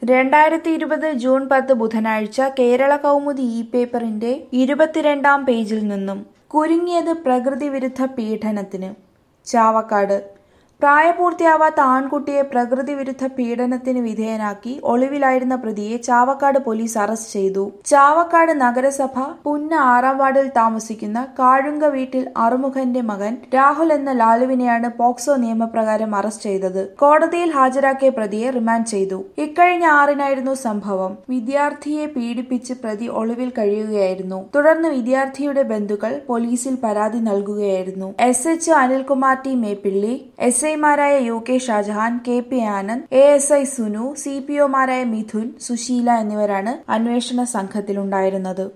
രണ്ടായിരത്തി ഇരുപത് ജൂൺ പത്ത് ബുധനാഴ്ച കേരള കൗമുദി ഇ പേപ്പറിന്റെ ഇരുപത്തിരണ്ടാം പേജിൽ നിന്നും കുരുങ്ങിയത് പ്രകൃതിവിരുദ്ധ പീഡനത്തിന് ചാവക്കാട് പ്രായപൂർത്തിയാവാത്ത ആൺകുട്ടിയെ പ്രകൃതിവിരുദ്ധ പീഡനത്തിന് വിധേയനാക്കി ഒളിവിലായിരുന്ന പ്രതിയെ ചാവക്കാട് പോലീസ് അറസ്റ്റ് ചെയ്തു ചാവക്കാട് നഗരസഭ പുന്ന ആറാം വാർഡിൽ താമസിക്കുന്ന കാഴുങ്ക വീട്ടിൽ അറുമുഖന്റെ മകൻ രാഹുൽ എന്ന ലാലുവിനെയാണ് പോക്സോ നിയമപ്രകാരം അറസ്റ്റ് ചെയ്തത് കോടതിയിൽ ഹാജരാക്കിയ പ്രതിയെ റിമാൻഡ് ചെയ്തു ഇക്കഴിഞ്ഞ ആറിനായിരുന്നു സംഭവം വിദ്യാർത്ഥിയെ പീഡിപ്പിച്ച് പ്രതി ഒളിവിൽ കഴിയുകയായിരുന്നു തുടർന്ന് വിദ്യാർത്ഥിയുടെ ബന്ധുക്കൾ പോലീസിൽ പരാതി നൽകുകയായിരുന്നു S H Anilkumar T Meppilly S ഐമാരായ U K Shajahan K P Anand A S I Sunu C P ഒമാരായ മിഥുൻ സുശീല എന്നിവരാണ് അന്വേഷണ സംഘത്തിലുണ്ടായിരുന്നത്